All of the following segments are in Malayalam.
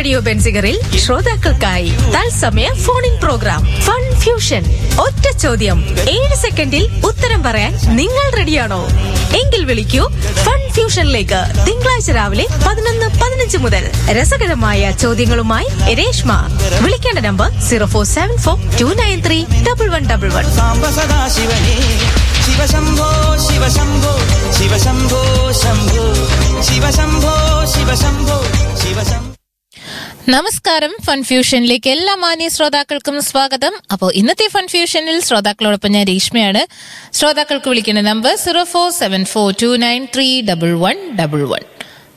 റേഡിയോ ബെൻസിഗറിൽ ശ്രോതാക്കൾക്കായി തത്സമയ ഫോണിൻ പ്രോഗ്രാം ഫൺ ഫ്യൂഷൻ ഒറ്റ ചോദ്യം ഏഴ് സെക്കൻഡിൽ ഉത്തരം പറയാൻ നിങ്ങൾ റെഡിയാണോ എങ്കിൽ വിളിക്കൂ ഫൺ ഫ്യൂഷനിലേക്ക് തിങ്കളാഴ്ച രാവിലെ പതിനൊന്ന് പതിനഞ്ച് മുതൽ രസകരമായ ചോദ്യങ്ങളുമായി രേഷ്മ വിളിക്കേണ്ട number zero four seven four two nine three double one double one Samba സദാശിവനേ ശിവശംഭോ ശിവശംഭോ ശിവശംഭോ ശംഭോ ശിവശംഭോ ശിവശംഭോ ശിവശംഭോ നമസ്കാരം ഫൺഫ്യൂഷനിലേക്ക് എല്ലാ മാന്യ ശ്രോതാക്കൾക്കും സ്വാഗതം അപ്പോൾ ഇന്നത്തെ ഫൺഫ്യൂഷനിൽ ശ്രോതാക്കളോടൊപ്പം ഞാൻ രേഷ്മയാണ് ശ്രോതാക്കൾക്ക് വിളിക്കുന്ന number zero four seven four two nine three double one double one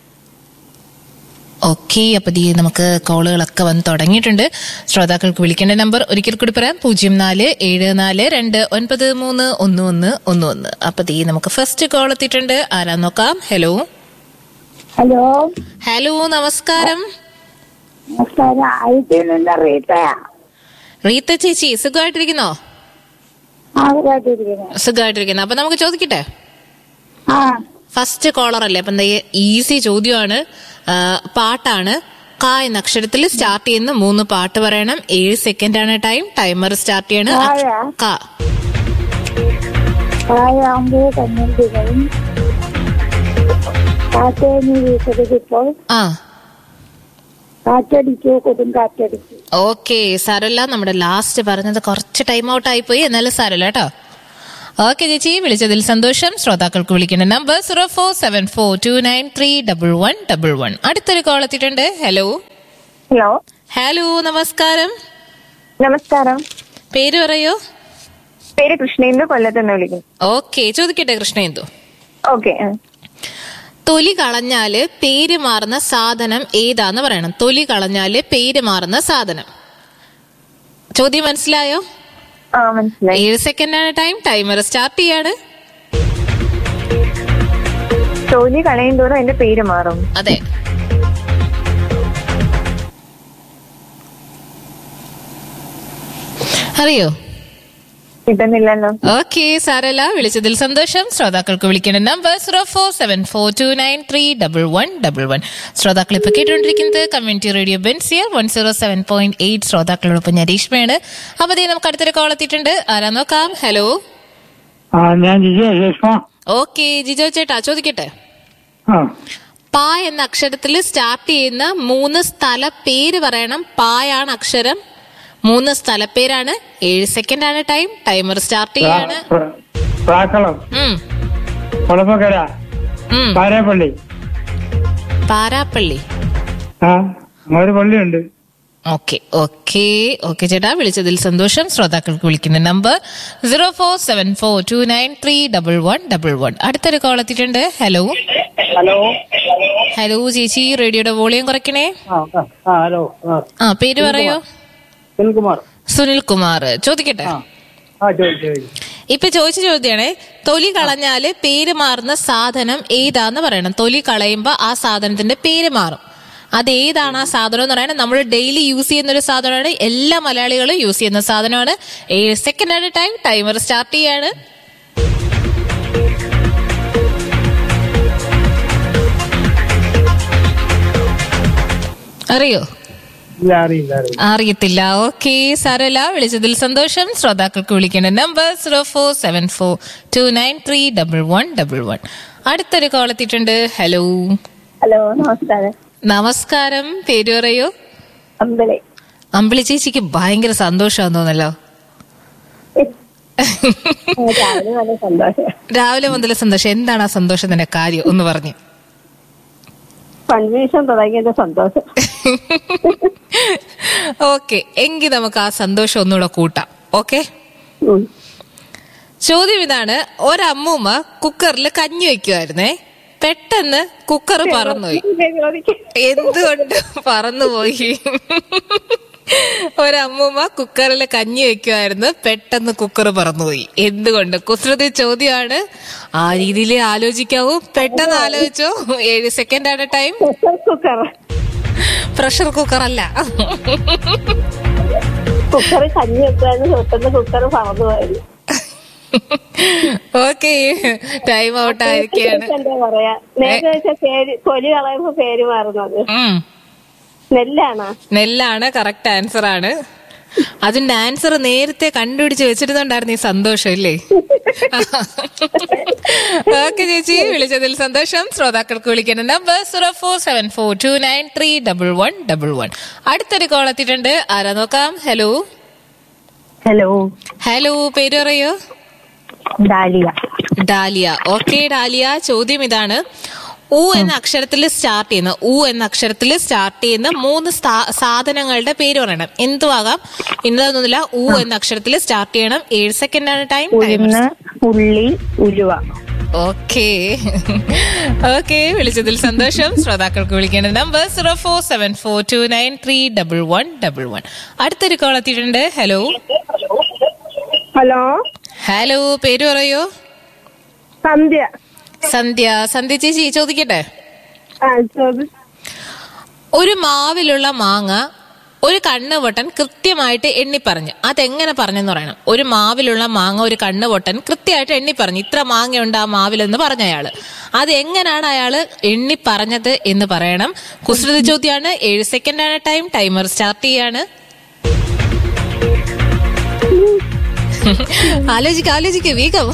okay അപ്പൊ ദീ നമുക്ക് കോളുകളൊക്കെ വന്ന് തുടങ്ങിയിട്ടുണ്ട് ശ്രോതാക്കൾക്ക് വിളിക്കേണ്ട നമ്പർ ഒരിക്കൽ കൂടി പറയാം പൂജ്യം നാല് ഏഴ് നാല് രണ്ട് ഒൻപത് മൂന്ന് ഒന്ന് ഒന്ന് ഒന്ന് ഒന്ന് അപ്പൊ ദീ നമുക്ക് ഫസ്റ്റ് കോൾ എത്തിയിട്ടുണ്ട് ആരാ നോക്കാം ഹലോ ഹലോ ഹലോ നമസ്കാരം നമസ്കാരം ഐറ്റിൽ നിന്ന് റീത്തയാ റീത്ത ചേച്ചി സുഖമായിട്ടിരിക്കുന്നോ ആവരായിട്ടിരിക്കുന്നു സുഖമായിട്ടിരിക്കുന്നു അപ്പൊ നമുക്ക് ചോദിക്കട്ടെ ആ ഫസ്റ്റ് കോളർ അല്ലേ അപ്പൊ എന്താ ഈസി ചോദ്യമാണ് ആ, പാട്ടാണ് ക എന്ന അക്ഷരത്തിൽ സ്റ്റാർട്ട് ചെയ്യുന്ന മൂന്ന് പാട്ട് പറയണം ഏഴ് സെക്കൻഡ് ആണ് ടൈം ടൈമർ സ്റ്റാർട്ട് ചെയ്യണം കായ? ക പ്രായാകുമ്പോ കഞ്ഞികളും കാറ്റേനി വീട്ടതിപ്പോൾ ആ കാറ്റടിച്ചു കൊടും കാറ്റടിച്ചു ഓക്കെ സാരല്ല നമ്മുടെ ലാസ്റ്റ് പറഞ്ഞത് കുറച്ച് ടൈം ഔട്ട് ആയിപ്പോയി എന്നാലും സാരല്ല കേട്ടോ ഓക്കെ ചേച്ചി വിളിച്ചതിൽ സന്തോഷം ശ്രോതാക്കൾക്ക് വിളിക്കേണ്ട number zero four seven four two nine three double one double one അടുത്തൊരു കോൾ എത്തിയിട്ടുണ്ട് ഹലോ ഹലോ ഹലോ നമസ്കാരം നമസ്കാരം പേര് പറയോ പേര് കൃഷ്ണേന്ദ്ര കൊല്ലത്തുനിന്ന് വിളിക്കുന്നു ഓക്കെ ചോദിക്കട്ടെ കൃഷ്ണേന്ദു ഓക്കെ തൊലി കളഞ്ഞാല് പേര് മാറുന്ന സാധനം ഏതാന്ന് പറയണം തൊലി കളഞ്ഞാല് പേര് മാറുന്ന സാധനം ചോദ്യം മനസ്സിലായോ ആ മനസ്സിലായി ഏഴ് സെക്കൻഡ് ആണ് ടൈം ടൈമർ സ്റ്റാർട്ട് ചെയ്യാണ് ജോലി കളയും തോറും എന്റെ പേര് മാറും അതെ അറിയോ കിട്ടുന്നില്ലല്ലോ ഓക്കെ സാരല്ല വിളിച്ചതിൽ സന്തോഷം ശ്രോതാക്കൾക്ക് വിളിക്കേണ്ട number zero four seven four two nine three double one double one ശ്രോതാക്കൾ ഇപ്പൊ കേട്ടുകൊണ്ടിരിക്കുന്നത് community radio Benziger one zero seven point eight ശ്രോതാക്കളോടൊപ്പം ഞാൻ രേഷ്മയാണ് അപ്പൊ ദേ നമുക്ക് അടുത്തൊരു കോൾ എത്തിയിട്ടുണ്ട് ആരാ നോക്കാം ഹലോ ആ ഞാൻ ജിജി രേഷ്മ ഓക്കെ ജിജോ ചേട്ടാ ചോദിക്കട്ടെ ആ പ എന്ന അക്ഷരത്തിൽ സ്റ്റാർട്ട് ചെയ്യുന്ന മൂന്ന് സ്ഥല പേര് പറയണം പായാണ് അക്ഷരം മൂന്ന് സ്ഥലപ്പേരാണ് ഏഴ് സെക്കൻഡ് ആണ് ടൈം ടൈമർ സ്റ്റാർട്ട് ചെയ്യാണ് പ്ര- പ്രാക്കളം ഉം, കുളമ്പക്കര ഉം. പാരപ്പള്ളി പാരാപ്പള്ളി ആ ഒരു പള്ളിയുണ്ട് ഓക്കെ ഓക്കെ ഓക്കെ ചേട്ടാ വിളിച്ചതിൽ സന്തോഷം ശ്രോതാക്കൾക്ക് വിളിക്കുന്ന number zero four seven four two nine three double one double one അടുത്തൊരു കോൾ എത്തിയിട്ടുണ്ട് ഹലോ ഹലോ ഹലോ ചേച്ചി റേഡിയോയുടെ വോളിയം കുറയ്ക്കണേ ആ ആ, ആ ഹലോ ആ ആ പേര് പറയോ സുനിൽകുമാർ സുനിൽ കുമാർ ചോദിക്കട്ടെ ആ ആ ചോദിച്ചു ചോദിച്ചു ഇപ്പൊ ചോദിച്ച ചോദ്യമാണ് തൊലി കളഞ്ഞാല് പേര് മാറുന്ന സാധനം ഏതാന്ന് പറയണം തൊലി കളയുമ്പോ ആ സാധനത്തിന്റെ പേര് മാറും അത് ഏതാണ് ആ സാധനം എന്ന് പറയുന്നത് നമ്മൾ ഡെയിലി യൂസ് ചെയ്യുന്ന ഒരു സാധനമാണ് എല്ലാ മലയാളികളും യൂസ് ചെയ്യുന്ന സാധനമാണ് ഏഴ് സെക്കൻഡ് ആണ് ടൈം ടൈമർ സ്റ്റാർട്ട് ചെയ്യാണ് അറിയോ ഇല്ല അറിയില്ല അറിയില്ല അറിയത്തില്ല ഓക്കെ സാരല്ല വിളിച്ചതിൽ സന്തോഷം ശ്രോതാക്കൾക്ക് വിളിക്കേണ്ട number zero four seven four two nine three double one double one അടുത്തൊരു കോൾ എത്തിയിട്ടുണ്ട് ഹലോ ഹലോ നമസ്കാരം നമസ്കാരം പേര് പറയൂ അമ്പലേ അമ്പിളി ചേച്ചിക്ക് ഭയങ്കര സന്തോഷമാന്ന് തോന്നല്ലോ രാവിലെ നല്ല സന്തോഷം രാവിലെ മുതൽ സന്തോഷം എന്താണ് ആ സന്തോഷത്തിന്റെ കാര്യം ഒന്ന് പറഞ്ഞു കൺവ്യൂഷൻ തുടങ്ങിയത് സന്തോഷം ഓക്കെ എങ്കിൽ നമുക്ക് ആ സന്തോഷം ഒന്നുകൂടെ കൂട്ടാം ഓക്കെ ഉം. ചോദ്യം ഇതാണ് ഒരമ്മൂമ്മ കുക്കറിൽ കഞ്ഞി വെക്കുമായിരുന്നേ പെട്ടെന്ന് കുക്കർ പറന്നുപോയി ചോദിക്ക്. എന്തുകൊണ്ട് പറന്നുപോയി ഒരമ്മൂമ്മ കുക്കറിൽ കഞ്ഞി വെക്കുമായിരുന്നു പെട്ടെന്ന് കുക്കർ പറന്നുപോയി എന്തുകൊണ്ട് കുസൃതി ചോദ്യമാണ് ആ രീതിയിൽ ആലോചിക്കാവൂ പെട്ടെന്ന് ആലോചിച്ചോ ഏഴ് സെക്കൻഡ് ആണ് time pressure cooker pressure cooker അല്ല കുക്കർ കഞ്ഞി വെക്കാന്ന് പെട്ടെന്ന് കുക്കർ പറന്നു പോയത് ഓക്കെ ടൈം ഔട്ട് ആയിരിക്കുകയാണ് എന്താ പറയാ നേരത്തെ വെച്ച പേര് തൊലി കളയുമ്പോ പേര് മാറുന്നത് ഉം. നെല്ലാണോ നെല്ലാണ് കറക്റ്റ് ആൻസർ ആണ് അതിന്റെ ആൻസർ നേരത്തെ കണ്ടുപിടിച്ച് വെച്ചിരുന്നുണ്ടായിരുന്നു ഈ സന്തോഷം ഇല്ലേ ഓക്കെ ചേച്ചി വിളിച്ചതിൽ സന്തോഷം ശ്രോതാക്കൾക്ക് വിളിക്കുന്ന number zero four seven four two nine three double one double one അടുത്തൊരു കോൾ എത്തിയിട്ടുണ്ട് ആരാ നോക്കാം ഹലോ ഹലോ ഹലോ പേര് പറയൂ ഡാലിയ ഡാലിയ ഓക്കെ ഡാലിയ ചോദ്യം ഇതാണ് ഉ എന്ന അക്ഷരത്തിൽ സ്റ്റാർട്ട് ചെയ്യുന്ന ഉ എന്ന അക്ഷരത്തിൽ സ്റ്റാർട്ട് ചെയ്യുന്ന മൂന്ന് സ്ഥാ- സാധനങ്ങളുടെ പേര് പറയണം എന്തുവാകാം ഇന്നതൊന്നുമില്ല ഉ എന്ന അക്ഷരത്തിൽ സ്റ്റാർട്ട് ചെയ്യണം ഏഴ് സെക്കൻഡ് ആണ് ടൈം ഉഴുന്ന് ഉള്ളി ഉലുവ ഓക്കെ ഓക്കെ വിളിച്ചതിൽ സന്തോഷം ശ്രോതാക്കൾക്ക് വിളിക്കേണ്ട number zero four seven four two nine three double one double one അടുത്തൊരു കോൾ എത്തിയിട്ടുണ്ട് ഹലോ ഹലോ ഹലോ പേര് പറയൂ സന്ധ്യ സന്ധ്യ സന്ധ്യ ചേച്ചി ചോദിക്കട്ടെ ആ ചോദി ഒരു മാവിലുള്ള മാങ്ങ ഒരു കണ്ണുപൊട്ടൻ കൃത്യമായിട്ട് എണ്ണി പറഞ്ഞു അതെങ്ങനെ പറഞ്ഞെന്ന് പറയണം ഒരു മാവിലുള്ള മാങ്ങ ഒരു കണ്ണുപൊട്ടൻ കൃത്യമായിട്ട് എണ്ണി പറഞ്ഞു ഇത്ര മാങ്ങയുണ്ട് ആ മാവിലെന്ന് പറഞ്ഞ അയാള് അത് എങ്ങനെയാണ് അയാള് എണ്ണി പറഞ്ഞത് എന്ന് പറയണം കുസൃതി ചോദ്യമാണ് ഏഴ് സെക്കൻഡ് ആണ് ടൈം ടൈമർ സ്റ്റാർട്ട് ചെയ്യാണ് ആലോചിക്ക ആലോചിക്ക വേഗം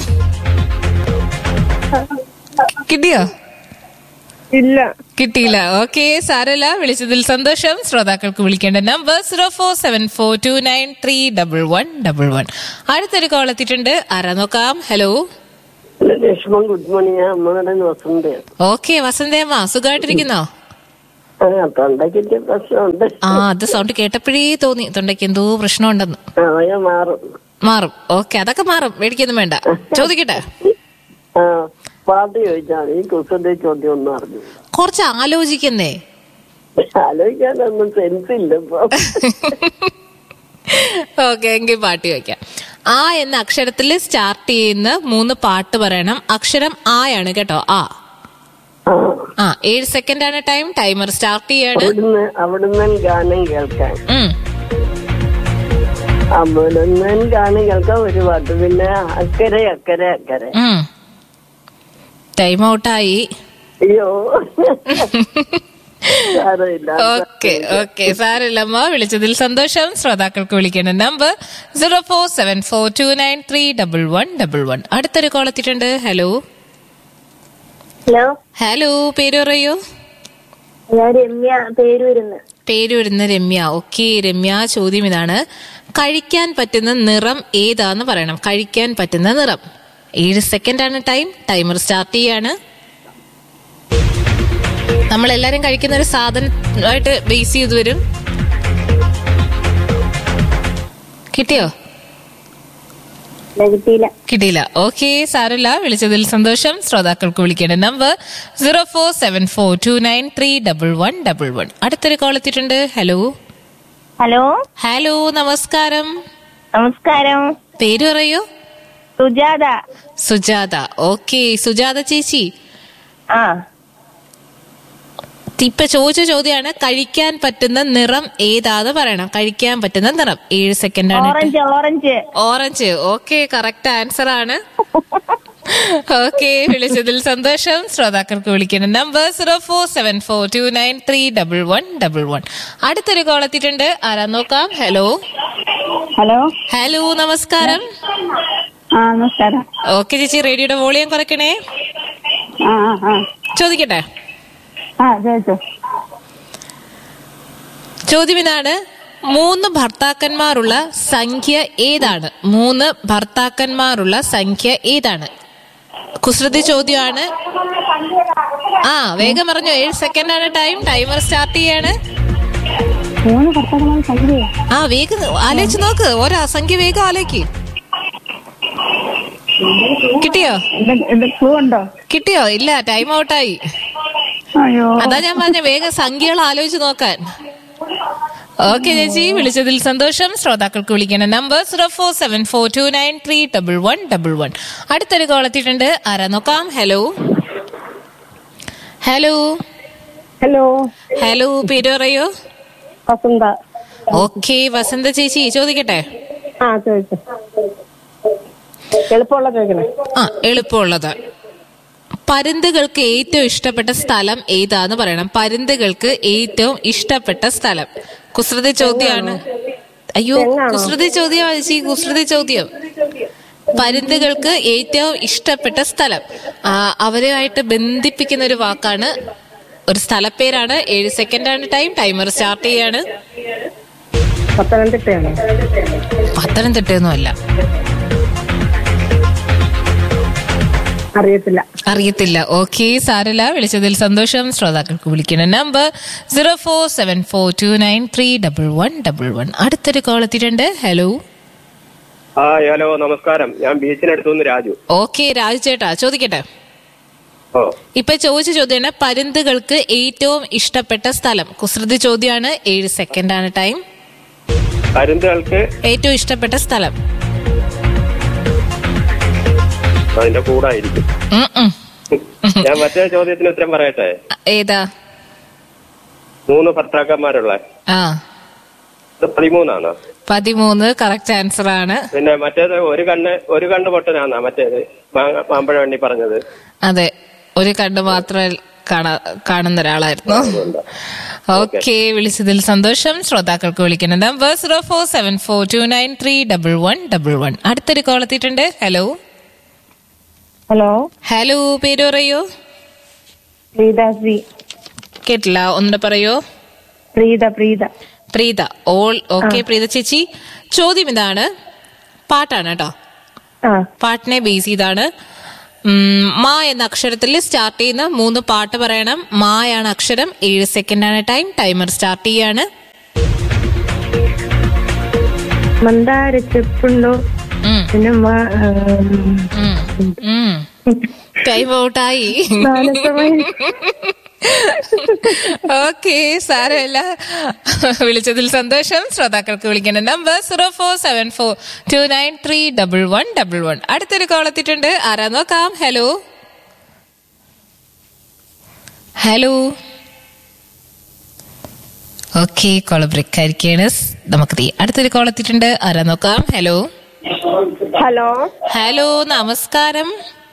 കിട്ടിയോ ഇല്ല കിട്ടിയില്ല ഓക്കെ സാരല്ല വിളിച്ചതിൽ സന്തോഷം ശ്രോതാക്കൾക്ക് വിളിക്കേണ്ട number zero four seven four two nine three double one double one അടുത്തൊരു കോൾ എത്തിയിട്ടുണ്ട് ആരാ നോക്കാം ഹലോ ലക്ഷ്മൺ ഗുഡ് മോർണിംഗ് ഞാൻ അമ്മയുടെ വസന്ത ഓക്കെ വസന്തേമ്മ സുഖമായിട്ടിരിക്കുന്നോ ആ തൊണ്ടയ്ക്കിന്റെ പ്രശ്നമുണ്ട് ആ അത് സൗണ്ട് കേട്ടപ്പോഴേ തോന്നി തൊണ്ടയ്ക്ക് എന്തോ പ്രശ്നമുണ്ടെന്ന് അവയ മാറും മാറും ഓക്കെ അതൊക്കെ മാറും മേടിക്കൊന്നും വേണ്ട ചോദിക്കട്ടെ ആ പാട്ട് ചോദിച്ചാൽ ഈ കുസന്റെ ചോദ്യം ഒന്നും അറിഞ്ഞു കുറച്ച് ആലോചിക്കുന്നേ ആലോചിക്കാനൊന്നും സെൻസ് ഇല്ല ഇപ്പൊ ഓക്കെ എങ്കിൽ പാട്ട് ചോദിക്കാം ആ എന്ന അക്ഷരത്തിൽ സ്റ്റാർട്ട് ചെയ്യുന്ന മൂന്ന് പാട്ട് പറയണം അക്ഷരം ആയാണ് കേട്ടോ ആ ആ ആ ഏഴ് സെക്കൻഡ് ആണ് ടൈം ടൈമർ സ്റ്റാർട്ട് ചെയ്യാണ് അവിടുന്ന് അവിടുന്ന് ഗാനം കേൾക്കാൻ ഉം. അവിടുന്ന് ഗാനം കേൾക്കാൻ ഒരു പാട്ട് പിന്നെ അക്കരെ അക്കരെ അക്കരെ ഉം. ടൈം ഔട്ടായി അയ്യോ സാരമില്ല ഓക്കെ ഓക്കെ സാരല്ലമ്മ വിളിച്ചതിൽ സന്തോഷം ശ്രോതാക്കൾക്ക് വിളിക്കേണ്ട number zero four seven four two nine three double one double one അടുത്തൊരു കോൾ എത്തിയിട്ടുണ്ട് ഹലോ ഹലോ ഹലോ പേര് പറയൂ ഞാൻ രമ്യ പേരൂരുന്ന് പേര് വരുന്ന രമ്യ ഓക്കെ രമ്യ ചോദ്യം ഇതാണ് കഴിക്കാൻ പറ്റുന്ന നിറം ഏതാന്ന് പറയണം കഴിക്കാൻ പറ്റുന്ന നിറം ഏഴ് സെക്കൻഡ് ആണ് ടൈം ടൈമർ സ്റ്റാർട്ട് ചെയ്യാണ് നമ്മൾ എല്ലാരും കഴിക്കുന്ന ഒരു സാധനമായിട്ട് ബേസ് ചെയ്ത് വരും കിട്ടിയോ കിട്ടിയില്ല കിട്ടിയില്ല ഓക്കെ സാരല്ല വിളിച്ചതിൽ സന്തോഷം ശ്രോതാക്കൾക്ക് വിളിക്കേണ്ട number zero four seven four two nine three double one double one അടുത്തൊരു കോൾ എത്തിയിട്ടുണ്ട് ഹലോ ഹലോ ഹലോ നമസ്കാരം നമസ്കാരം പേര് പറയൂ സുജാത സുജാത ഓക്കെ സുജാത ചേച്ചി ആ ഇപ്പൊ ചോദിച്ച ചോദ്യമാണ് കഴിക്കാൻ പറ്റുന്ന നിറം ഏതാന്ന് പറയണം കഴിക്കാൻ പറ്റുന്ന നിറം ഏഴ് സെക്കൻഡ് ആണ് orange orange orange okay correct answer ആണ് ഓക്കെ വിളിച്ചതിൽ സന്തോഷം ശ്രോതാക്കൾക്ക് വിളിക്കുന്ന number zero four seven four two nine three double one double one അടുത്തൊരു കോൾ എത്തിയിട്ടുണ്ട് ആരാ നോക്കാം ഹലോ ഹലോ ഹലോ നമസ്കാരം ആ നമസ്കാരം ഓക്കെ ചേച്ചി റേഡിയോയുടെ വോളിയം കുറയ്ക്കണേ ആ ആ ആ ചോദിക്കട്ടെ ആ ചോദിച്ചോ ചോദ്യം ഇതാണ് മൂന്ന് ഭർത്താക്കന്മാരുള്ള സംഖ്യ ഏതാണ് മൂന്ന് ഭർത്താക്കന്മാരുള്ള സംഖ്യ ഏതാണ് കുസൃതി ചോദ്യമാണ് ആ വേഗം പറഞ്ഞു ഏഴ് സെക്കൻഡ് ആണ് ടൈം ടൈമർ സ്റ്റാർട്ട് ചെയ്യാണ് മൂന്ന് ഭർത്താക്കന്മാർ സംഖ്യ ആ വേഗം ആലോചിച്ച് നോക്ക് ഓരോ സംഖ്യ വേഗം ആലോചിക്ക് കിട്ടിയോ എന്ത് ക്ലൂ ഉണ്ടോ കിട്ടിയോ ഇല്ല ടൈം ഔട്ടായി അയ്യോ അതാ ഞാൻ പറഞ്ഞ വേഗം സംഖ്യകൾ ആലോചിച്ച് നോക്കാൻ ഓക്കെ ചേച്ചി വിളിച്ചതിൽ സന്തോഷം ശ്രോതാക്കൾക്ക് വിളിക്കണം number zero four seven four two nine three double one double one അടുത്തൊരു കോൾ എത്തിയിട്ടുണ്ട് ആരാ നോക്കാം ഹലോ ഹലോ ഹലോ ഹലോ പേര് പറയൂ വസന്ത ഓക്കെ വസന്ത ചേച്ചി ചോദിക്കട്ടെ ആ ചോദിച്ചോ എളുപ്പമുള്ള ചോദിക്കണേ ആ എളുപ്പമുള്ളത് പരുന്തുകൾക്ക് ഏറ്റവും ഇഷ്ടപ്പെട്ട സ്ഥലം ഏതാന്ന് പറയണം പരുന്തുകൾക്ക് ഏറ്റവും ഇഷ്ടപ്പെട്ട സ്ഥലം കുസൃതി ചോദ്യമാണ് അയ്യോ കുസൃതി ചോദ്യം ചേച്ചി കുസൃതി ചോദ്യം പരുന്തുകൾക്ക് ഏറ്റവും ഇഷ്ടപ്പെട്ട സ്ഥലം ആ, അവരുമായിട്ട് ബന്ധിപ്പിക്കുന്ന ഒരു വാക്കാണ് ഒരു സ്ഥലപ്പേരാണ് ഏഴ് സെക്കൻഡാണ് ടൈം ടൈമർ സ്റ്റാർട്ട് ചെയ്യാണ് പത്തനംതിട്ടയാണ് പത്തനംതിട്ടയൊന്നും അല്ല അറിയത്തില്ല അറിയത്തില്ല ഓക്കെ സാരല്ല വിളിച്ചതിൽ സന്തോഷം ശ്രോതാക്കൾക്ക് വിളിക്കുന്ന number zero four seven four two nine three double one double one അടുത്തൊരു കോൾ എത്തിയിട്ടുണ്ട് ഹലോ ആ ഹലോ നമസ്കാരം ഞാൻ ബീച്ചിനടുത്തുനിന്ന് രാജു ഓക്കെ രാജു ചേട്ടാ ചോദിക്കട്ടെ ഓ ഇപ്പൊ ചോദിച്ച ചോദ്യമാണ് പരുന്തുകൾക്ക് ഏറ്റവും ഇഷ്ടപ്പെട്ട സ്ഥലം കുസൃതി ചോദ്യമാണ് ഏഴ് സെക്കൻഡാണ് ടൈം പരുന്തുകൾക്ക് ഏറ്റവും ഇഷ്ടപ്പെട്ട സ്ഥലം അതിന്റെ കൂടായിരിക്കും ഉം ഉം. ഞാൻ മറ്റേ ചോദ്യത്തിന് ഉത്തരം പറയട്ടെ ഏതാ മൂന്ന് ഭർത്താക്കന്മാരുള്ള ആ ഇത് പതിമൂന്നാണ് പതിമൂന്ന് കറക്റ്റ് ആൻസർ ആണ് പിന്നെ മറ്റേത് ഒരു കണ്ണ് ഒരു കണ്ണ് പൊട്ടനാന്നാ മറ്റേത് മാങ്ങ- മാമ്പഴ വണ്ടി പറഞ്ഞത് അതെ ഒരു കണ്ണ് മാത്രം കാണാ കാണുന്ന ഒരാളായിരുന്നു ഓക്കെ വിളിച്ചതിൽ സന്തോഷം ശ്രോതാക്കൾക്ക് വിളിക്കുന്ന number zero four seven four two nine three double one double one അടുത്തൊരു കോൾ എത്തിയിട്ടുണ്ട് ഹലോ ഹലോ ഹലോ പേര് പറയോ പ്രീതാശ്രീ കേട്ടില്ല ഒന്നുകൂടെ പറയോ പ്രീത പ്രീത പ്രീത ഓൾ ഓക്കെ പ്രീത ചേച്ചി ചോദ്യം ഇതാണ് പാട്ടാണ് കേട്ടോ ആ പാട്ടിനെ ബേസ് ചെയ്താണ് ഉം, മാ എന്ന അക്ഷരത്തിൽ സ്റ്റാർട്ട് ചെയ്യുന്ന മൂന്ന് പാട്ട് പറയണം മായാണ് അക്ഷരം ഏഴ് സെക്കൻഡ് ആണ് ടൈം ടൈമർ സ്റ്റാർട്ട് ചെയ്യാണ് മന്ദാര ചെപ്പുണ്ടോ ഉം, പിന്നെ മ- ആം, ഉം, ഉം. ടൈം ഔട്ടായി മാനസമായി ഓക്കെ സാരമില്ല വിളിച്ചതിൽ സന്തോഷം ശ്രോതാക്കൾക്ക് വിളിക്കുന്ന number zero four seven four two nine three double one double one അടുത്തൊരു കോൾ എത്തിയിട്ടുണ്ട് ആരാ നോക്കാം hello hello okay call break ആയിരിക്കാണ് നമുക്ക് തീ അടുത്തൊരു കോൾ എത്തിയിട്ടുണ്ട് ആരാ നോക്കാം ഹലോ ഹലോ ഹലോ നമസ്കാരം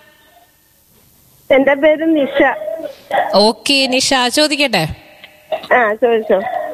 എന്റെ പേര് നിഷ ഓക്കെ നിഷ ചോദിക്കട്ടെ ആ ചോദിച്ചോ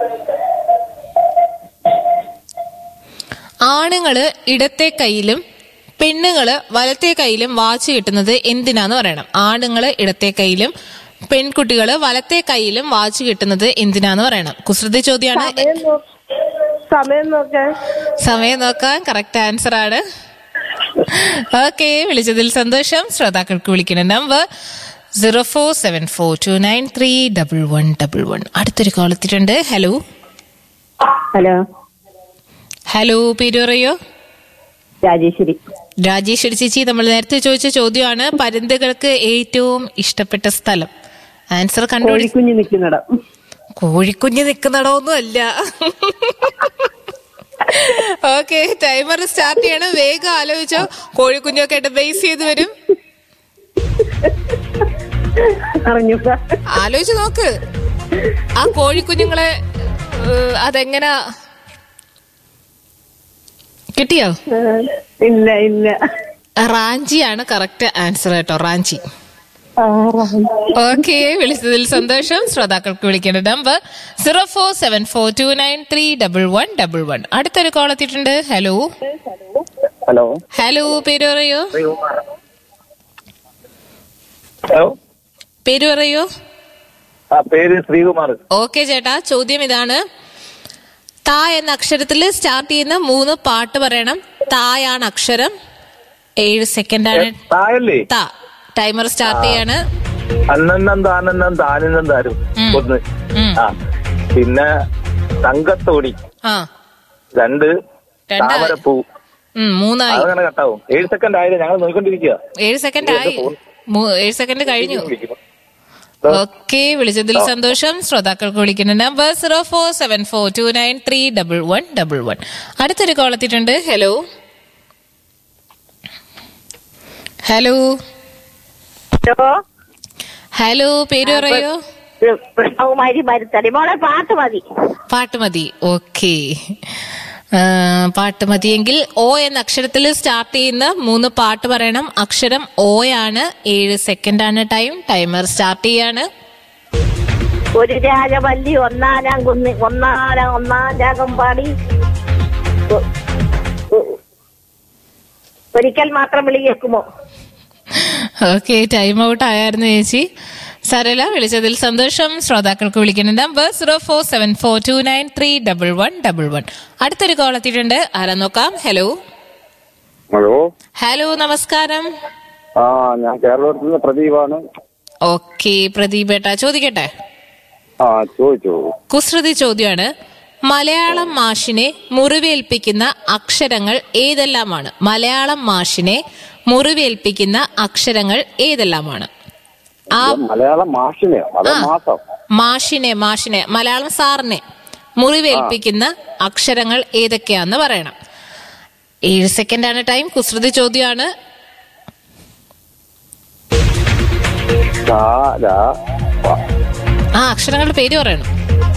ആണുങ്ങള് ഇടത്തെ കൈയിലും പെണ്ണുങ്ങള് വലത്തെ കൈയിലും വാച്ച് കിട്ടുന്നത് എന്തിനാന്ന് പറയണം ആണുങ്ങള് ഇടത്തെ കൈയിലും പെൺകുട്ടികള് വലത്തെ കൈയിലും വാച്ച് കിട്ടുന്നത് എന്തിനാന്ന് പറയണം കുസൃതി ചോദ്യമാണ് സമയം നോ- സമയം നോക്കാൻ സമയം നോക്കാൻ കറക്റ്റ് ആൻസർ ആണ് ഓക്കെ വിളിച്ചതിൽ സന്തോഷം ശ്രോതാക്കൾക്ക് വിളിക്കുന്ന number zero four seven four two nine three double one double one അടുത്തൊരു കോൾ എത്തിയിട്ടുണ്ട് ഹലോ ഹലോ ഹലോ പേര് പറയോ രാജേശ്വരി രാജേശ്വരി ചേച്ചി നമ്മൾ നേരത്തെ ചോദിച്ച ചോദ്യമാണ് പരുന്തുകൾക്ക് ഏറ്റവും ഇഷ്ടപ്പെട്ട സ്ഥലം ആൻസർ കണ്ടുപിടി കോഴിക്കുഞ്ഞ് നിൽക്കുന്നിടം കോഴിക്കുഞ്ഞ് നിൽക്കുന്നിടമൊന്നും അല്ല ഓക്കെ ടൈമർ സ്റ്റാർട്ട് ചെയ്യണം വേഗം ആലോചിച്ചോ കോഴിക്കുഞ്ഞൊക്കെ ആയിട്ട് ബേസ് ചെയ്ത് വരും അറിഞ്ഞു ആലോചിച്ച് നോക്ക് ആ കോഴിക്കുഞ്ഞുങ്ങളെ ഏഹ്, അതെങ്ങനാ കിട്ടിയോ ഇല്ല ഇല്ല റാഞ്ചിയാണ് കറക്റ്റ് ആൻസർ കേട്ടോ റാഞ്ചി ആ, ഓക്കെ വിളിച്ചതിൽ സന്തോഷം ശ്രോതാക്കൾക്ക് വിളിക്കേണ്ട number zero four seven four two nine three double one double one അടുത്തൊരു കോൾ എത്തിയിട്ടുണ്ട് ഹലോ ഹലോ ഹലോ പേര് പറയോ ഹലോ പേര് പറയോ ആ പേര് ശ്രീകുമാർ ഓക്കെ ചേട്ടാ ചോദ്യം ഇതാണ് താ എന്ന അക്ഷരത്തിൽ സ്റ്റാർട്ട് ചെയ്യുന്ന മൂന്ന് പാട്ട് പറയണം തായാണ് അക്ഷരം ഏഴ് സെക്കൻഡ് ആണ് തായല്ലേ താ ടൈമർ സ്റ്റാർട്ട് ചെയ്യാണ് അന്നെന്നം താനെന്നം താനെന്നം താരും ഉം. ഒന്ന് ഉം. ആ പിന്നെ തങ്കത്തോടി ആ രണ്ട് രണ്ടാ- താമരപ്പൂ ഉം, മൂന്നായി അതങ്ങനെ കട്ടാവും ഏഴ് സെക്കൻഡ് ആയില്ലേ ഞങ്ങൾ നോക്കിക്കൊണ്ടിരിക്കുക ഏഴ് സെക്കൻഡ് ആയി മൂ- ഏഴ് സെക്കൻഡ് കഴിഞ്ഞു വിളിക്കുന്നു. ഓക്കെ വിളിച്ചതിൽ സന്തോഷം ശ്രോതാക്കൾക്ക് വിളിക്കുന്ന number zero four seven four two nine three double one double one അടുത്തൊരു കോൾ എത്തിയിട്ടുണ്ട് ഹലോ ഹലോ ഹലോ ഹലോ പേര് പറയോ കൃഷ്ണകുമാരി മരുത്തടി മോളെ പാട്ട് മതി പാട്ട് മതി ഓക്കെ ആ, പാട്ട് മതിയെങ്കിൽ ഓ എന്ന അക്ഷരത്തിൽ സ്റ്റാർട്ട് ചെയ്യുന്ന മൂന്ന് പാട്ട് പറയണം അക്ഷരം ഓ ആണ് ഏഴ് സെക്കൻഡ് ആണ് ടൈം ടൈമർ സ്റ്റാർട്ട് ചെയ്യാണ് ഒരു രാജവല്ലി ഒന്നാലാം കുന്നി ഒന്നാലാം ഒന്നാം രാഗം പാടി ഒ- ഒ- ഒരിക്കൽ മാത്രം വിളി കേൾക്കുമോ ഓക്കെ ടൈം ഔട്ട് ആയിരുന്നു ചേച്ചി സരല വിളിച്ചതിൽ സന്തോഷം ശ്രോതാക്കൾക്ക് വിളിക്കുന്ന number zero four seven four two nine three double one double one അടുത്തൊരു കോൾ എത്തിയിട്ടുണ്ട് ആരാ നോക്കാം ഹലോ ഹലോ ഹലോ നമസ്കാരം ആ ഞാൻ കേരളത്തിൽ നിന്ന് പ്രദീപാണ് ഓക്കെ പ്രദീപേട്ട ചോദിക്കട്ടെ ആ ചോദിച്ചു കുസൃതി ചോദ്യമാണ് മലയാളം മാഷിനെ മുറിവേൽപ്പിക്കുന്ന അക്ഷരങ്ങൾ ഏതെല്ലാമാണ് മലയാളം മാഷിനെ മുറിവേൽപ്പിക്കുന്ന അക്ഷരങ്ങൾ ഏതെല്ലാമാണ് ആ മലയാളം മാഷിനെ അത് ആ. മാസം മാഷിനെ മാഷിനെ മലയാളം സാറിനെ മുറിവേൽപ്പിക്കുന്ന അക്ഷരങ്ങൾ ഏതൊക്കെയാന്ന് പറയണം ഏഴ് സെക്കൻഡ് ആണ് ടൈം കുസൃതി ചോദ്യമാണ് സാ, രാ, പ. ആ അക്ഷരങ്ങളുടെ പേര് പറയണം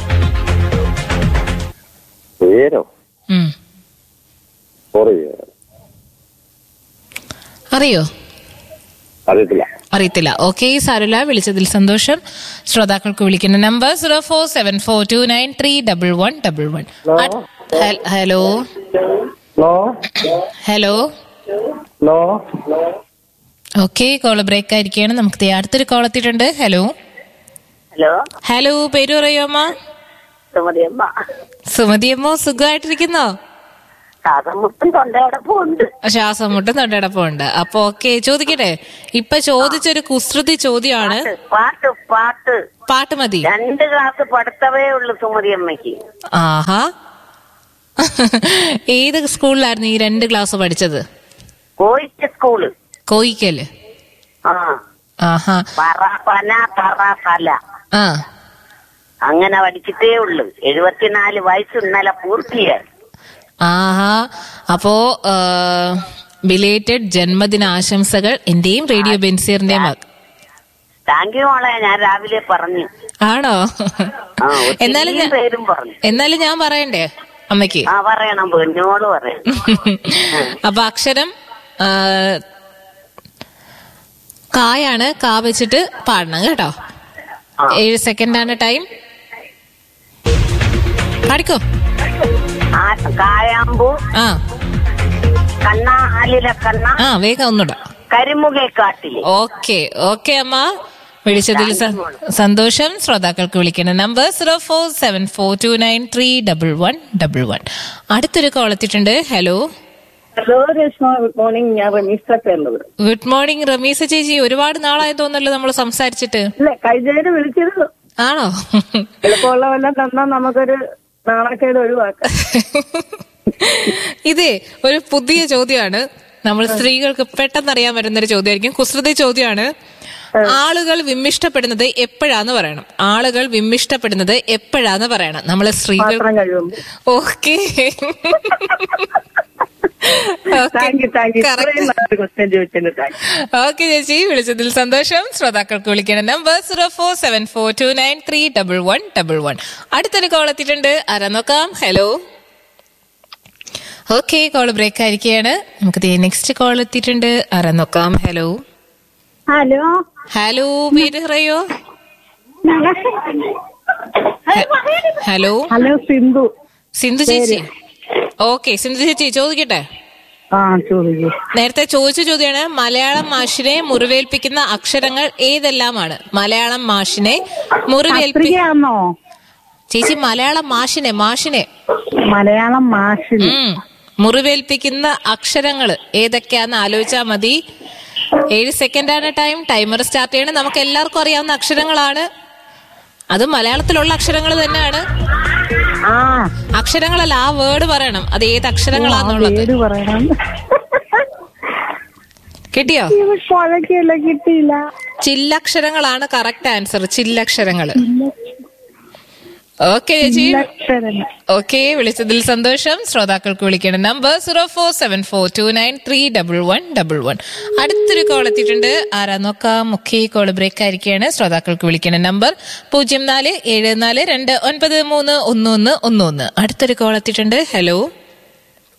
പേരോ ഉം. സോറി അറിയോ അറിയത്തില്ല അറിയത്തില്ല ഓക്കെ സാരല്ല വിളിച്ചതിൽ സന്തോഷം ശ്രോതാക്കൾക്ക് വിളിക്കുന്ന number zero four seven four two nine three double one double one hello hello hello hello okay call break ആയിരിക്കുകയാണ് നമുക്ക് ദേ അടുത്തൊരു കോൾ എത്തിയിട്ടുണ്ട് ഹലോ ഹലോ ഹലോ പേര് പറയോ അമ്മ സുമതിയമ്മ സുമതിയമ്മോ സുഖമായിട്ടിരിക്കുന്നോ സാധമുട്ടും തൊണ്ടയോടൊപ്പം ഉണ്ട് ശ്വാസം മുട്ടും തൊണ്ടടപ്പമുണ്ട് അപ്പൊ ഓക്കെ ചോദിക്കട്ടെ ഇപ്പൊ ചോദിച്ചൊരു കുസൃതി ചോദ്യമാണ് പാട്ട് പാട്ട് പാട്ട് മതി രണ്ട് ക്ലാസ് പഠിത്തവേ ഉള്ളു സുമതിയമ്മയ്ക്ക് ആഹാ ഏത് സ്കൂളിലായിരുന്നു ഈ രണ്ട് ക്ലാസ് പഠിച്ചത് കോയിച്ച് സ്കൂള് കോയിക്കല് ആ ആഹാ പറ പന പറ ഫല ആ അങ്ങനെ പഠിച്ചിട്ടേ ഉള്ളു എഴുപത്തിനാല് വയസ്സ് ഇന്നലെ പൂർത്തിയായി ആഹാ അപ്പോ ബിലേറ്റഡ് ജന്മദിന ആശംസകൾ എന്റെയും റേഡിയോ ബെൻസീറിന്റെയും വക- താങ്ക് യു മോളെ ഞാൻ രാവിലെ പറഞ്ഞു ആണോ ആ എന്നാലും ഒത്തിരി ഞാൻ പേരും പറഞ്ഞു എന്നാലും ഞാൻ പറയണ്ടേ അമ്മയ്ക്ക് ആ പറയണം പൊന്നോട് പറയണം അപ്പൊ അക്ഷരം ആ, കായാണ് കാ വെച്ചിട്ട് പാടണം കേട്ടോ ആ. ഏഴ് സെക്കൻഡ് ആണ് ടൈം പാടിക്കോ ആ കായാമ്പൂ ആ കണ്ണ ആലില കണ്ണ ആ വേഗം ഒന്നുകൂടെ കരിമുകെ കാട്ടില് ഓക്കെ ഓക്കെ അമ്മ വിളിച്ചതിൽ സ- സന്തോഷം ശ്രോതാക്കൾക്ക് വിളിക്കുന്ന number zero four seven four two nine three double one double one അടുത്തൊരു കോൾ എത്തിയിട്ടുണ്ട് hello hello Reshma good morning ഞാൻ റമീസ് പേരുള്ളത് ഗുഡ് മോർണിംഗ് റമീസ ചേച്ചി ഒരുപാട് നാളായി തോന്നല്ലോ നമ്മൾ സംസാരിച്ചിട്ട് ഇല്ല കഴിഞ്ഞതിന് വിളിച്ചിരുന്നു ആണോ എളുപ്പമുള്ളവെല്ലാം തന്നാ നമുക്കൊരു നാണക്കേട് ഒഴിവാക്കാം ഇതേ ഒരു പുതിയ ചോദ്യമാണ് നമ്മൾ സ്ത്രീകൾക്ക് പെട്ടെന്ന് അറിയാൻ പറ്റുന്ന ഒരു ചോദ്യമായിരിക്കും കുസൃതി ചോദ്യമാണ് ആളുകൾ വിമ്മിഷ്ടപ്പെടുന്നത് എപ്പോഴാന്ന് പറയണം ആളുകൾ വിമ്മിഷ്ടപ്പെടുന്നത് എപ്പോഴാന്ന് പറയണം നമ്മള് സ്ത്രീകൾ പാത്രം കഴിയുമ്പോ okay thank you thank you ഇത്രയും നല്ലൊരു ക്വസ്റ്റ്യൻ ചോദിച്ചതിന് താങ്ക് ഓക്കെ ചേച്ചി വിളിച്ചതിൽ സന്തോഷം ശ്രോതാക്കൾക്ക് വിളിക്കണം number zero four seven four two nine three double one double one അടുത്തൊരു കോൾ എത്തിയിട്ടുണ്ട് ആരാ നോക്കാം ഹലോ ഓക്കെ കോൾ ബ്രേക്ക് ആയിരിക്കുകയാണ് നമുക്ക് നെക്സ്റ്റ് കോൾ എത്തിയിട്ടുണ്ട് ആരാ നോക്കാം ഹലോ ഹലോ ഹലോ പേര് പറയോ ഹ- ഹലോ ഹലോ സിന്ധു സിന്ധു ചേച്ചി ഓക്കെ സിന്ധു ചേച്ചി ചോദിക്കട്ടെ ആ ചോദിക്കൂ നേരത്തെ ചോദിച്ച ചോദ്യമാണ് മലയാളം മാഷിനെ മുറിവേൽപ്പിക്കുന്ന അക്ഷരങ്ങൾ ഏതെല്ലാമാണ് മലയാളം മാഷിനെ മുറിവേൽപ്പി കത്രികയാണോ ചേച്ചി മലയാളം മാഷിനെ മാഷിനെ മലയാളം മാഷിൽ ഉം മുറിവേൽപ്പിക്കുന്ന അക്ഷരങ്ങൾ ഏതൊക്കെയാന്ന് ആലോചിച്ചാൽ മതി ഏഴ് സെക്കൻഡ് ആണ് ടൈം ടൈമർ സ്റ്റാർട്ട് ചെയ്യണം നമുക്ക് എല്ലാവർക്കും അറിയാവുന്ന അക്ഷരങ്ങളാണ് അത് മലയാളത്തിലുള്ള അക്ഷരങ്ങൾ തന്നെയാണ് ആ അക്ഷരങ്ങളല്ല ആ വേർഡ് പറയണം അത് ഏത് അക്ഷരങ്ങളാന്നുള്ളത് പേര് പറയണം കിട്ടിയോ കൊലക്കല്ല കിട്ടിയില്ല ചില്ലക്ഷരങ്ങളാണ് കറക്റ്റ് ആൻസർ ചില്ലക്ഷരങ്ങൾ ഓക്കെ ചേച്ചി അക്ഷരങ്ങൾ ഓക്കെ വിളിച്ചതിൽ സന്തോഷം ശ്രോതാക്കൾക്ക് വിളിക്കണം number zero four seven four two nine three double one double one അടുത്തൊരു കോൾ എത്തിയിട്ടുണ്ട് ആരാ നോക്കാം മുഖ്യ കോൾ ബ്രേക്ക് ആയിരിക്കുകയാണ് ശ്രോതാക്കൾക്ക് വിളിക്കണം നമ്പർ പൂജ്യം നാല് ഏഴ് നാല് രണ്ട് ഒൻപത് മൂന്ന് ഒന്ന് ഒന്ന് ഒന്ന് ഒന്ന് അടുത്തൊരു കോൾ എത്തിയിട്ടുണ്ട് ഹലോ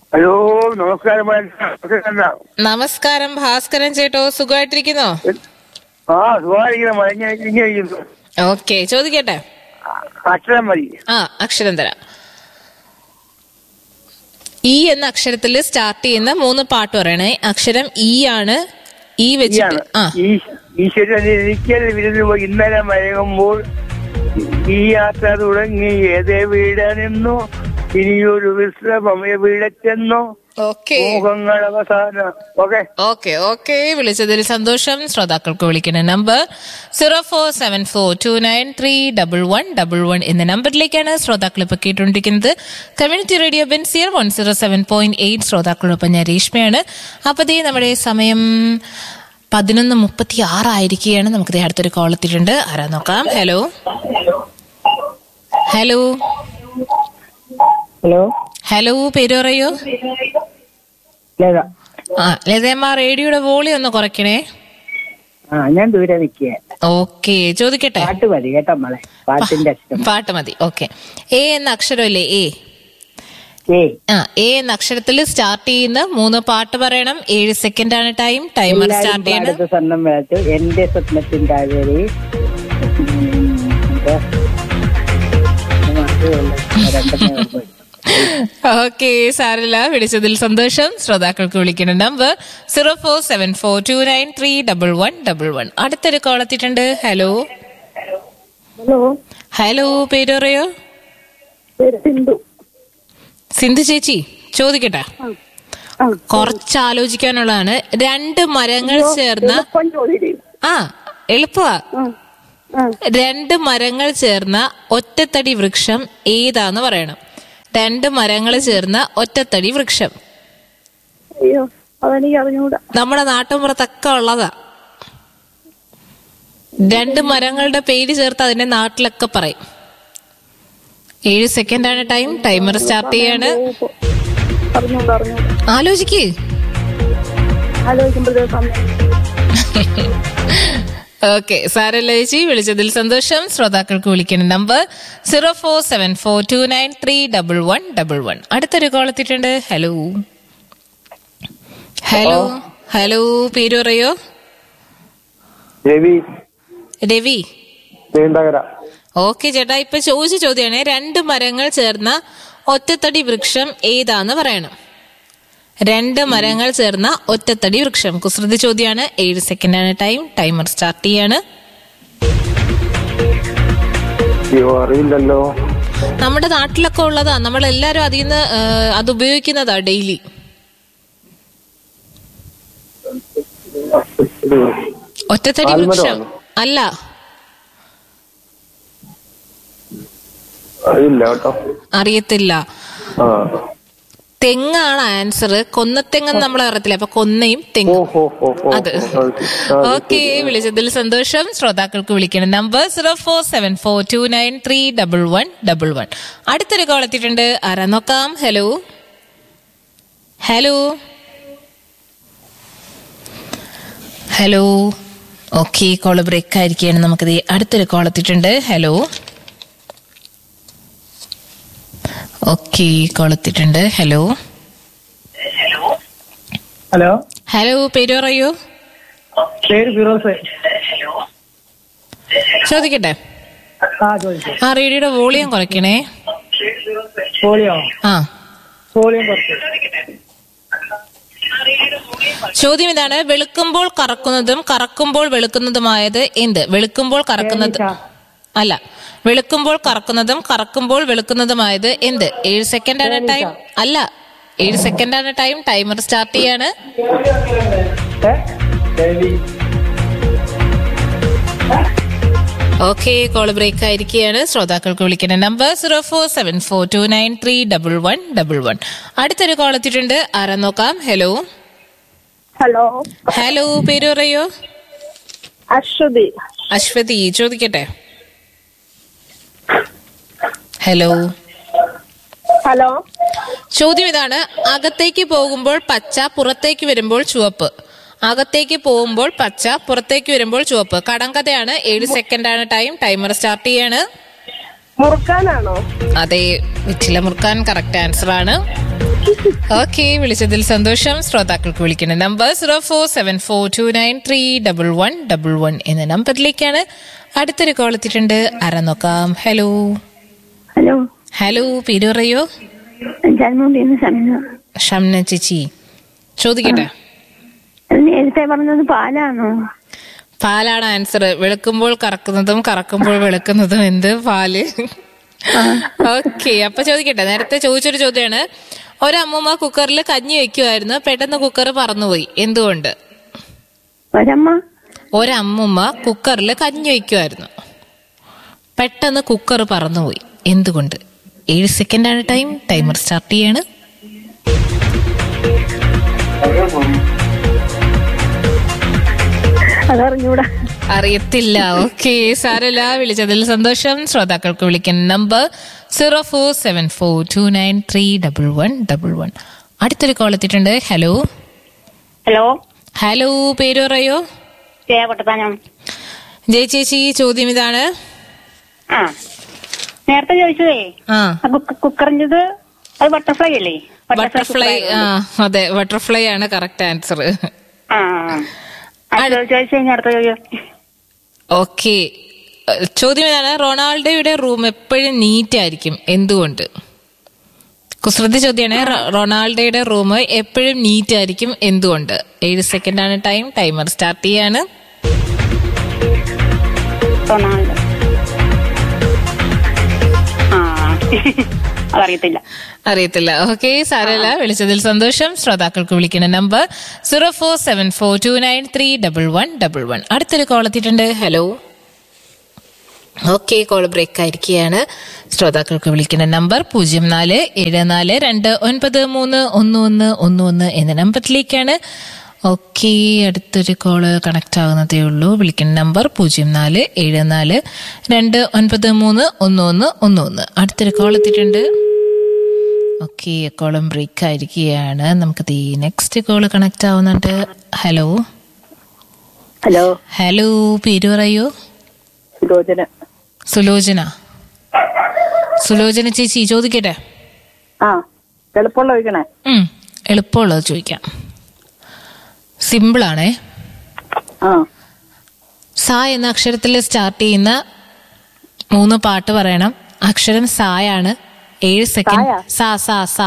ഹലോ നമസ്കാരം മഴ നമസ്കാരം ഭാസ്കരൻ ചേട്ടോ സുഖമായിട്ടിരിക്കുന്നോ ആ സുഖമായിരിക്കണം മഴ ഇങ്ങനെ ഇങ്ങനെ ഇരിക്കുന്നു ഓക്കെ ചോദിക്കട്ടെ അക്ഷരം മതി ആ അക്ഷരം തരാം ഈ എന്ന അക്ഷരത്തിൽ സ്റ്റാർട്ട് ചെയ്യുന്ന മൂന്ന് പാട്ട് പറയണേ അക്ഷരം ഈ ആണ് ഈ വെച്ചിട്ട് ഈയാണ് ആ ഈ- ഈശ്വരൻ ഒരിക്കൽ വിരുന്ന് പോയി ഇന്നലെ മയങ്ങുമ്പോൾ ഈ യാത്ര തുടങ്ങി ഏതേ വീടനെന്നോ ഇനിയൊരു വിശ്രമം എവിടെ ചെന്നോ ഓക്കെ മോഹങ്ങൾ അവസാനം ഓക്കെ ഓക്കെ ഓക്കെ വിളിച്ചതിൽ സന്തോഷം ശ്രോതാക്കൾക്ക് വിളിക്കുന്ന number zero four seven four two nine three double one double one എന്ന നമ്പറിലേക്കാണ് ശ്രോതാക്കൾ ഇപ്പോൾ കേട്ടുകൊണ്ടിരിക്കുന്നത് community radio Benziger one zero seven point eight ശ്രോതാക്കളോടൊപ്പം ഞാൻ രേഷ്മയാണ് അപ്പോൾ ദേ നമ്മുടെ സമയം പതിനൊന്ന് മുപ്പത്തി ആറായിരിക്കുകയാണ് നമുക്ക് ദേ അടുത്തൊരു കോൾ എത്തിയിട്ടുണ്ട് ആരാ നോക്കാം ഹലോ ഹലോ ഹലോ ഹലോ പേര് പറയൂ ലത ആ ലതയമ്മ റേഡിയോയുടെ വോളി ഒന്ന് കുറയ്ക്കണേ ആ ഞാൻ ദൂരെ നിൽക്കുക ഓക്കെ ചോദിക്കട്ടെ പാട്ട് മതി കേട്ടോ മോളെ പാട്ടിന്റെ അക്ഷരം പാട്ട് മതി ഓക്കെ എ എന്ന അക്ഷരമല്ലേ എ ഏ ആ എ എന്ന അക്ഷരത്തിൽ സ്റ്റാർട്ട് ചെയ്യുന്ന മൂന്ന് പാട്ട് പറയണം ഏഴ് സെക്കൻഡ് ആണ് ടൈം ടൈമർ എല്ലാവരും സ്റ്റാർട്ട് ചെയ്യണം പാടത്ത് സ്വർണം വേളത്ത് എന്റെ സ്വപ്നത്തിന്റെ ആവേരി ഓക്കെ സാറില്ല വിളിച്ചതിൽ സന്തോഷം ശ്രോതാക്കൾക്ക് വിളിക്കുന്ന number zero four seven four two nine three double one double one അടുത്തൊരു കോൾ എത്തിയിട്ടുണ്ട് ഹലോ ഹലോ ഹലോ പേര് പറയോ സിന്ധു സിന്ധു ചേച്ചി ചോദിക്കട്ടെ കുറച്ച് ആലോചിക്കാനുള്ളതാണ് രണ്ട് മരങ്ങൾ ചേർന്ന ആ എളുപ്പമാ രണ്ട് മരങ്ങൾ ചേർന്ന ഒറ്റത്തടി വൃക്ഷം ഏതാന്ന് പറയണം രണ്ട് മരങ്ങൾ ചേർന്ന ഒറ്റത്തടി വൃക്ഷം അയ്യോ അതെനിക്ക് അറിഞ്ഞൂടാ നമ്മുടെ നാട്ടുമ്പുറത്തൊക്കെ ഉള്ളതാ രണ്ട് മരങ്ങളുടെ പേര് ചേർത്ത് അതിന്റെ നാട്ടിലൊക്കെ പറയും ഏഴ് സെക്കൻഡ് ആണ് ടൈം ടൈമർ സ്റ്റാർട്ട് ചെയ്യാണ് അറിഞ്ഞൂടാ അറിഞ്ഞൂടാ ആലോചിക്ക് ആലോചിക്കുമ്പോഴത്തേക്ക് സമയം ഓക്കെ സാരല്ല ചേച്ചി വിളിച്ചതിൽ സന്തോഷം ശ്രോതാക്കൾക്ക് വിളിക്കുന്ന number zero four seven four two nine three double one double one അടുത്തൊരു കോൾ എത്തിയിട്ടുണ്ട് ഹലോ ഹലോ ഹലോ പേര് പറയോ രവി രവി നീണ്ടകര ഓക്കെ ചേട്ടാ ഇപ്പൊ ചോദിച്ച ചോദ്യമാണ് രണ്ട് മരങ്ങൾ ചേർന്ന ഒറ്റത്തടി വൃക്ഷം ഏതാന്ന് പറയണം രണ്ട് മരങ്ങൾ ചേർന്ന ഒറ്റത്തടി വൃക്ഷം കുസൃതി ചോദ്യമാണ് ഏഴ് സെക്കൻഡ് ആണ് ടൈം ടൈമർ സ്റ്റാർട്ട് ചെയ്യാണ് അയ്യോ അറിയില്ലല്ലോ നമ്മുടെ നാട്ടിലൊക്കെ ഉള്ളതാ നമ്മൾ എല്ലാരും അതിൽ നിന്ന് അത് ഉപയോഗിക്കുന്നതാ ഡെയിലി ഒറ്റത്തടി വൃക്ഷം അല്ല അറിയില്ല കേട്ടോ അറിയത്തില്ല ആ തെങ്ങാണ് ആൻസർ കൊന്നത്തെങ്ങെന്ന് നമ്മൾ അറിയത്തില്ല അപ്പൊ കൊന്നയും തെങ്ങും ഓ ഓ ഓ അത് ഓക്കെ വിളിച്ചതിൽ സന്തോഷം ശ്രോതാക്കൾക്ക് വിളിക്കണം number zero four seven four two nine three double one double one അടുത്തൊരു കോൾ എത്തിയിട്ടുണ്ട് ആരാ നോക്കാം hello hello hello okay call break ആയിരിക്കുകയാണ് നമുക്കിത് അടുത്തൊരു കോൾ എത്തിയിട്ടുണ്ട് ഹലോ ഓക്കെ കോൾ എത്തിയിട്ടുണ്ട് ഹലോ ഹലോ ഹലോ പേര് പറയൂ പേര് ഫിറോസ് ചോദിക്കട്ടെ ആ ചോദിച്ചു ആ റേഡിയോയുടെ വോളിയം കുറയ്ക്കണേ പോളിയോ ആ പോളിയോ കുറച്ച് ചോദ്യം ഇതാണ് വെളുക്കുമ്പോൾ കറക്കുന്നതും കറക്കുമ്പോൾ വെളുക്കുന്നതുമായത് എന്ത് വെളുക്കുമ്പോൾ കറക്കുന്നത് അല്ല വെളുക്കുമ്പോൾ കറക്കുന്നതും കറക്കുമ്പോൾ വെളുക്കുന്നതുമായത് എന്ത് ഏഴ് സെക്കൻഡ് ആണ് ടൈം അല്ല ഏഴ് സെക്കൻഡ് ആണ് ടൈം ടൈമർ സ്റ്റാർട്ട് ചെയ്യാണ് ഓക്കെ കോൾ ബ്രേക്ക് ആയിരിക്കുകയാണ് ശ്രോതാക്കൾക്ക് വിളിക്കുന്ന number zero four seven four two nine three double one double one അടുത്തൊരു കോൾ എത്തിയിട്ടുണ്ട് ആരാ നോക്കാം ഹലോ ഹലോ ഹലോ പേര് പറയോ അശ്വതി അശ്വതി ചോദിക്കട്ടെ ഹലോ ഹലോ ചോദ്യം ഇതാണ് അകത്തേക്ക് പോകുമ്പോൾ പച്ച പുറത്തേക്ക് വരുമ്പോൾ ചുവപ്പ് അകത്തേക്ക് പോകുമ്പോൾ പച്ച പുറത്തേക്ക് വരുമ്പോൾ ചുവപ്പ് കടങ്കഥയാണ് ഏഴ് സെക്കൻഡ് ആണ് ടൈം ടൈമർ സ്റ്റാർട്ട് ചെയ്യാണ് മുറുക്കാനാണോ അതെ വെറ്റില മുറുക്കാൻ കറക്റ്റ് ആൻസർ ആണ് ഓക്കെ വിളിച്ചതിൽ സന്തോഷം ശ്രോതാക്കൾക്ക് വിളിക്കുന്ന number zero four seven four two nine three double one double one എന്ന നമ്പറിലേക്കാണ് അടുത്തൊരു കോൾ എത്തിയിട്ടുണ്ട് ആരാ നോക്കാം ഹലോ ഹലോ ഹലോ പേര് പറയോ ജന്മദിന സമയം ഷംന ചേച്ചി ചോദിക്കട്ടെ നേരത്തെ പറഞ്ഞത് പാലാണോ പാലാണ് ആൻസർ വെളുക്കുമ്പോൾ കറക്കുന്നതും കറക്കുമ്പോൾ വെളുക്കുന്നതും എന്ത് പാല് ഓക്കെ അപ്പൊ ചോദിക്കട്ടെ നേരത്തെ ചോദിച്ചൊരു ചോദ്യമാണ് ഒരമ്മൂമ്മ കുക്കറിൽ കഞ്ഞി വെക്കുമായിരുന്നു പെട്ടെന്ന് കുക്കർ പറന്നുപോയി എന്തുകൊണ്ട് ഒരമ്മ ഒരമ്മൂമ്മ കുക്കറിൽ കഞ്ഞി വെക്കുമായിരുന്നു പെട്ടെന്ന് കുക്കർ പറന്നുപോയി എന്തുകൊണ്ട് ഏഴ് സെക്കൻഡാണ് ടൈം ടൈമർ സ്റ്റാർട്ട് ചെയ്യാണ് അതറിഞ്ഞൂടാ അറിയത്തില്ല ഓക്കെ സാരല്ല വിളിച്ചതിൽ സന്തോഷം ശ്രോതാക്കൾക്ക് വിളിക്കുന്ന number zero four seven four two nine three double one double one അടുത്തൊരു കോൾ എത്തിയിട്ടുണ്ട് ഹലോ ഹലോ ഹലോ പേര് പറയോ തേവട്ടത്താനം ജയ ചേച്ചി ചോദ്യം ഇതാണ് ആ നേരത്തെ ചോദിച്ചതേ ആ ആ കുക്ക- കുക്കറിന്റേത് അത് ബട്ടർഫ്ലൈ അല്ലേ ബട്ടർഫ്ലൈ ആ അതെ ബട്ടർഫ്ലൈ ആണ് കറക്റ്റ് ആൻസർ ആ അടുത്ത ചോദിച്ചു കഴിഞ്ഞാൽ അടുത്ത ചോദ്യം ഓക്കെ ചോദ്യം ഇതാണ് റൊണാൾഡോയുടെ റൂം എപ്പോഴും നീറ്റ് ആയിരിക്കും എന്തുകൊണ്ട് കുസൃതി ചോദ്യമാണ് റൊ- റൊണാൾഡോയുടെ റൂം എപ്പോഴും നീറ്റ് ആയിരിക്കും എന്തുകൊണ്ട് ഏഴ് സെക്കൻഡ് ആണ് ടൈം ടൈമർ സ്റ്റാർട്ട് ചെയ്യാണ് റൊണാൾഡോ ആ അതറിയത്തില്ല അറിയത്തില്ല ഓക്കെ സാരല്ല വിളിച്ചതിൽ സന്തോഷം ശ്രോതാക്കൾക്ക് വിളിക്കുന്ന number zero four seven four two nine three double one double one അടുത്തൊരു കോൾ എത്തിയിട്ടുണ്ട് ഹലോ ഓക്കെ കോൾ ബ്രേക്ക് ആയിരിക്കുകയാണ് ശ്രോതാക്കൾക്ക് വിളിക്കുന്ന നമ്പർ പൂജ്യം നാല് ഏഴ് നാല് രണ്ട് ഒൻപത് മൂന്ന് ഒന്ന് ഒന്ന് ഒന്ന് ഒന്ന് എന്ന നമ്പറിലേക്കാണ് ഓക്കെ അടുത്തൊരു കോള് കണക്ട് ആകുന്നതേ ഉള്ളൂ വിളിക്കുന്ന നമ്പർ പൂജ്യം നാല് ഏഴ് നാല് രണ്ട് ഒൻപത് മൂന്ന് ഒന്ന് ഒന്ന് ഒന്ന് ഒന്ന് അടുത്തൊരു കോൾ എത്തിയിട്ടുണ്ട് ഓക്കെ കോളം ബ്രേക്ക് ആയിരിക്കുകയാണ് നമുക്ക് ഈ നെക്സ്റ്റ് കോള് കണക്ട് ആവുന്നുണ്ട് ഹലോ ഹലോ ഹലോ പേര് പറയൂ സുലോചന സുലോചന സുലോചന ചേച്ചി ചോദിക്കട്ടെ ആ എളുപ്പമുള്ള ചോദിക്കണേ ഉം, എളുപ്പമുള്ളത് ചോദിക്കാം സിമ്പിളാണേ ആ സ എന്ന അക്ഷരത്തിൽ സ്റ്റാർട്ട് ചെയ്യുന്ന മൂന്ന് പാട്ട് പറയണം അക്ഷരം സായാണ് ഏഴ് സെക്കൻഡ് സായാ? സാ സാ സാ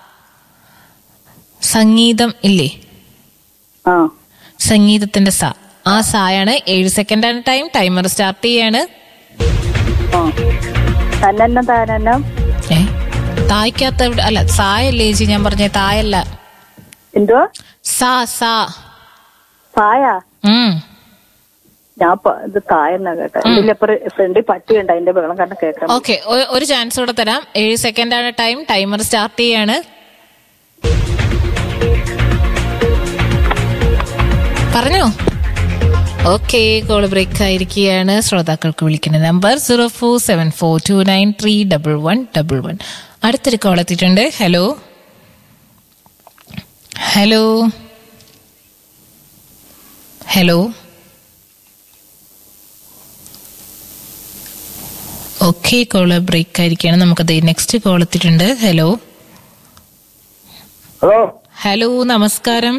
സംഗീതം ഇല്ലേ ആ സംഗീതത്തിന്റെ സ ആ സായാണ് ഏഴ് സെക്കൻഡാണ് ടൈം ടൈമർ സ്റ്റാർട്ട് ചെയ്യാണ് ആ തന്നെന്നം താനെന്നം ഏ തായ്ക്കകത്ത് എവിടെ അല്ല സായല്ലേ ചേച്ചി ഞാൻ പറഞ്ഞ തായല്ല എന്തുവാ സാ സാ തായ ഉം ഞാൻ പ- ഇത് തായെന്നാ കേട്ടെ ഇതിലെ ഫ്രണ്ടിൽ പട്ടിയുണ്ട് അതിന്റെ ബഹളം കാരണം കേൾക്കാം ഓക്കെ ഒരു ചാൻസ് കൂടെ തരാം ഏഴ് സെക്കൻഡാണ് ടൈം ടൈമർ സ്റ്റാർട്ട് ചെയ്യാണ് പറഞ്ഞോ ഓക്കെ കോൾ ബ്രേക്ക് ആയിരിക്കുകയാണ് ശ്രോതാക്കൾക്ക് വിളിക്കുന്ന number zero four seven four two nine three double one double one അടുത്തൊരു കോൾ എത്തിയിട്ടുണ്ട് hello hello hello okay call break ആയിരിക്കുകയാണ് നമുക്കത് നെക്സ്റ്റ് കോൾ എത്തിയിട്ടുണ്ട് ഹലോ ഹലോ ഹലോ നമസ്കാരം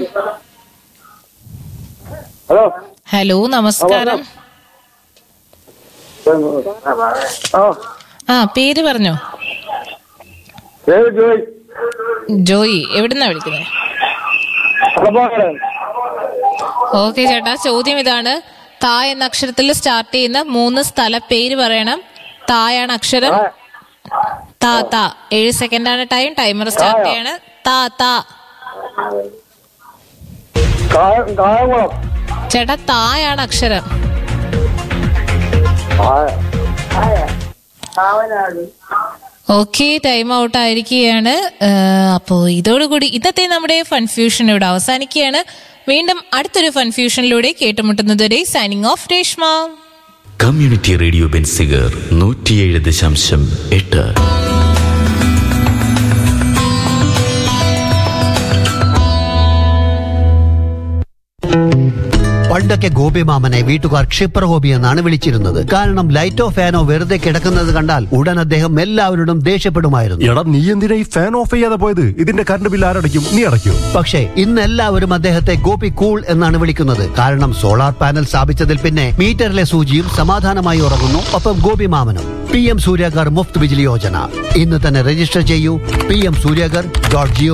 ഹലോ ഹലോ നമസ്കാരം ആ ആ പേര് പറഞ്ഞോ ഏത് ജോയ് ജോയി എവിടുന്നാ വിളിക്കുന്നത് അളപ്പാക്കടൻ ഓക്കെ ചേട്ടാ ചോദ്യം ഇതാണ് താ എന്ന അക്ഷരത്തിൽ സ്റ്റാർട്ട് ചെയ്യുന്ന മൂന്ന് സ്ഥല പേര് പറയണം തായാണ് അക്ഷരം താ താ ഏഴ് സെക്കൻഡ് ആണ് ടൈം ടൈമർ സ്റ്റാർട്ട് ചെയ്യാണ് താ താ കായം കായംകുളം ചേട്ടാ തായാണ് അക്ഷരം ഓക്കെ ടൈം ഔട്ട് ആയിരിക്കുകയാണ് അപ്പോൾ ഇതോടുകൂടി ഇന്നത്തെ നമ്മുടെ ഫൺഫ്യൂഷൻ ഇവിടെ അവസാനിക്കുകയാണ് വീണ്ടും അടുത്തൊരു ഫൺഫ്യൂഷനിലൂടെ കേട്ടുമുട്ടുന്നതുവരെ signing off Reshma community radio Benziger നൂറ്റിയേഴ് ദശാംശം എട്ട് പണ്ട് പണ്ടൊക്കെ ഗോപിമാമനെ വീട്ടുകാർ ക്ഷിപ്ര ഗോപി എന്നാണ് വിളിച്ചിരുന്നത് കാരണം ലൈറ്റോ ഫാനോ വെറുതെ കിടക്കുന്നത് കണ്ടാൽ ഉടൻ അദ്ദേഹം എല്ലാവരോടും ദേഷ്യപ്പെടുമായിരുന്നു എടാ നീ എന്തിനാ ഈ ഫാൻ ഓഫ് ചെയ്യാതെ പോയത് ഇതിന്റെ കറണ്ട് ബില്ല് ആരടയ്ക്കും നീ അടയ്ക്കും പക്ഷേ ഇന്ന് എല്ലാവരും അദ്ദേഹത്തെ ഗോപി കൂൾ എന്നാണ് വിളിക്കുന്നത് കാരണം സോളാർ പാനൽ സ്ഥാപിച്ചതിൽ പിന്നെ മീറ്ററിലെ സൂചിയും സമാധാനമായി ഉറങ്ങുന്നു ഒപ്പം ഗോപി മാമനും പി എം സൂര്യാഗർ മുഫ്ത് ബിജിലി യോജന ഇന്ന് തന്നെ രജിസ്റ്റർ ചെയ്യൂ പി എം സൂര്യാഗർ ഡോട്ട് ജിഒ